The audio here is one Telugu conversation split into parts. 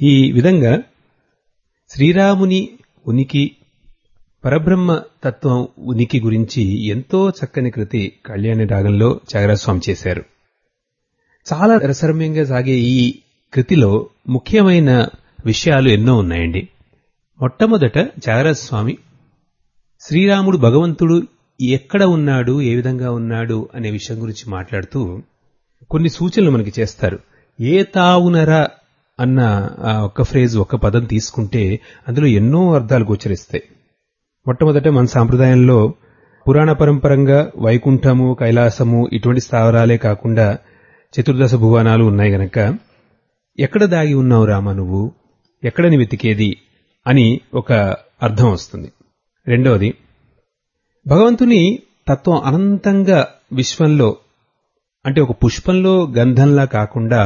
ఈ విధంగా శ్రీరాముని ఉనికి పరబ్రహ్మ తత్వం ఉనికి గురించి ఎంతో చక్కని కృతి కళ్యాణి రాగంలో త్యాగరాజస్వామి చేశారు చాలా రసరమ్యంగా సాగే ఈ కృతిలో ముఖ్యమైన విషయాలు ఎన్నో ఉన్నాయండి మొట్టమొదట త్యాగరాజస్వామి శ్రీరాముడు భగవంతుడు ఎక్కడ ఉన్నాడు ఏ విధంగా ఉన్నాడు అనే విషయం గురించి మాట్లాడుతూ కొన్ని సూచనలు మనకి చేస్తారు ఏ తావునరా అన్న ఆ ఒక్క ఫ్రేజ్ ఒక్క పదం తీసుకుంటే అందులో ఎన్నో అర్థాలు గోచరిస్తాయి మొట్టమొదట మన సాంప్రదాయంలో పురాణ పరంపరంగా వైకుంఠము కైలాసము ఇటువంటి స్థావరాలే కాకుండా చతుర్దశ భువనాలు ఉన్నాయి గనక ఎక్కడ దాగి ఉన్నావు రామ నువ్వు ఎక్కడ నీ వెతికేది అని ఒక అర్థం వస్తుంది రెండవది భగవంతుని తత్వం అనంతంగా విశ్వంలో అంటే ఒక పుష్పంలో గంధంలా కాకుండా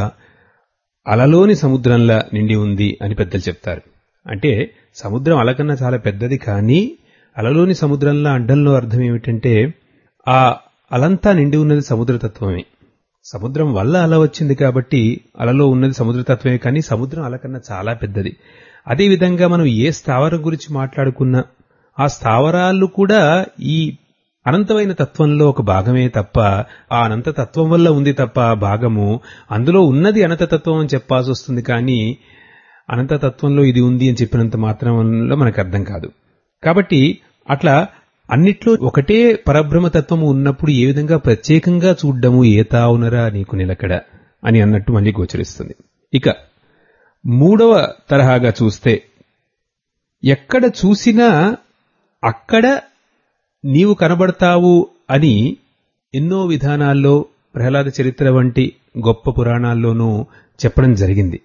అలలోని సముద్రంలా నిండి ఉంది అని పెద్దలు చెప్తారు అంటే సముద్రం అలకన్నా చాలా పెద్దది కానీ అలలోని సముద్రంలా అడ్డంలో అర్థం ఏమిటంటే ఆ అలంతా నిండి ఉన్నది సముద్రతత్వమే సముద్రం వల్ల అల వచ్చింది కాబట్టి అలలో ఉన్నది సముద్రతత్వమే కానీ సముద్రం అలకన్నా చాలా పెద్దది అదేవిధంగా మనం ఏ స్థావరం గురించి మాట్లాడుకున్నా ఆ స్థావరాలు కూడా ఈ అనంతమైన తత్వంలో ఒక భాగమే తప్ప ఆ అనంత తత్వం వల్ల ఉంది తప్ప ఆ భాగము అందులో ఉన్నది అనంత తత్వం అని చెప్పాల్సి వస్తుంది కానీ అనంత తత్వంలో ఇది ఉంది అని చెప్పినంత మాత్రంలో మనకు అర్థం కాదు కాబట్టి అట్లా అన్నిట్లో ఒకటే పరబ్రహ్మ తత్వము ఉన్నప్పుడు ఏ విధంగా ప్రత్యేకంగా చూడ్డము ఏ తావునరా నీకు నిలకడ అని అన్నట్టు మళ్ళీ గోచరిస్తుంది ఇక మూడవ తరహాగా చూస్తే ఎక్కడ చూసినా అక్కడ నీవు కనబడతావు అని ఎన్నో విధానాల్లో ప్రహ్లాద చరిత్ర వంటి గొప్ప పురాణాల్లోనూ చెప్పడం జరిగింది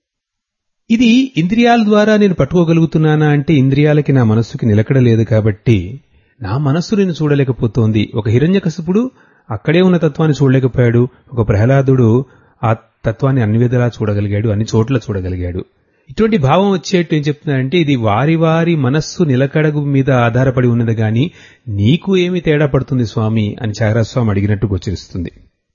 ఇది ఇంద్రియాల ద్వారా నేను పట్టుకోగలుగుతున్నానా అంటే ఇంద్రియాలకి నా మనస్సుకి నిలకడ లేదు కాబట్టి నా మనస్సు నేను చూడలేకపోతోంది ఒక హిరణ్యకశపుడు అక్కడే ఉన్న తత్వాన్ని చూడలేకపోయాడు ఒక ప్రహ్లాదుడు ఆ తత్వాన్ని అన్ని విధాలా చూడగలిగాడు అన్ని చోట్ల చూడగలిగాడు ఇటువంటి భావం వచ్చేట్టు ఏం చెప్తున్నారంటే ఇది వారి వారి మనస్సు నిలకడగు మీద ఆధారపడి ఉన్నది గాని నీకు ఏమి తేడా పడుతుంది స్వామి అని చాగరాస్వామి అడిగినట్టు గోచరిస్తుంది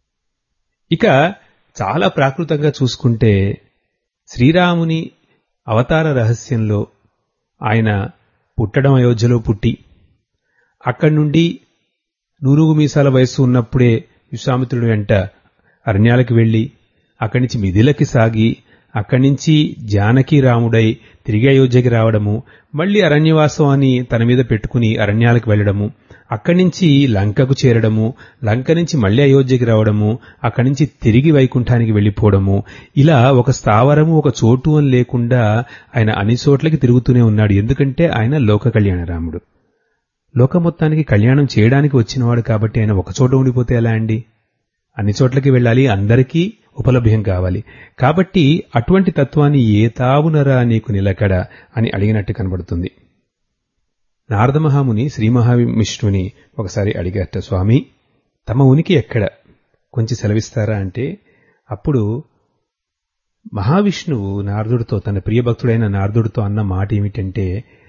ఇక చాలా ప్రాకృతంగా చూసుకుంటే శ్రీరాముని అవతార రహస్యంలో ఆయన పుట్టడం అయోధ్యలో పుట్టి అక్కడి నుండి నూరుగు మీసాల వయస్సు ఉన్నప్పుడే విశ్వామిత్రుడు వెంట అరణ్యాలకు వెళ్లి అక్కడి నుంచి మిథిలకి సాగి అక్కడి నుంచి జానకి రాముడై తిరిగి అయోధ్యకి రావడము మళ్లీ అరణ్యవాసం అని తన మీద పెట్టుకుని అరణ్యాలకు వెళ్లడము అక్కడి నుంచి లంకకు చేరడము లంక నుంచి మళ్లీ అయోధ్యకి రావడము అక్కడి నుంచి తిరిగి వైకుంఠానికి వెళ్లిపోవడము ఇలా ఒక స్థావరము ఒక చోటు అని లేకుండా ఆయన అన్ని చోట్లకి తిరుగుతూనే ఉన్నాడు ఎందుకంటే ఆయన లోక కళ్యాణ రాముడు లోక మొత్తానికి కళ్యాణం చేయడానికి వచ్చినవాడు కాబట్టి ఆయన ఒక చోట ఉండిపోతే ఎలా అండి అన్ని చోట్లకి వెళ్ళాలి అందరికీ ఉపలభ్యం కావాలి కాబట్టి అటువంటి తత్వాన్ని ఏ తావునరా నీకు నిలకడ అని అడిగినట్టు కనబడుతుంది నారద మహాముని శ్రీ మహావిష్ణుని ఒకసారి అడిగారట స్వామి తమ ఉనికి ఎక్కడ కొంచెం సెలవిస్తారా అంటే అప్పుడు మహావిష్ణువు నారదుడితో తన ప్రియభక్తుడైన నారదుడితో అన్న మాట ఏమిటంటే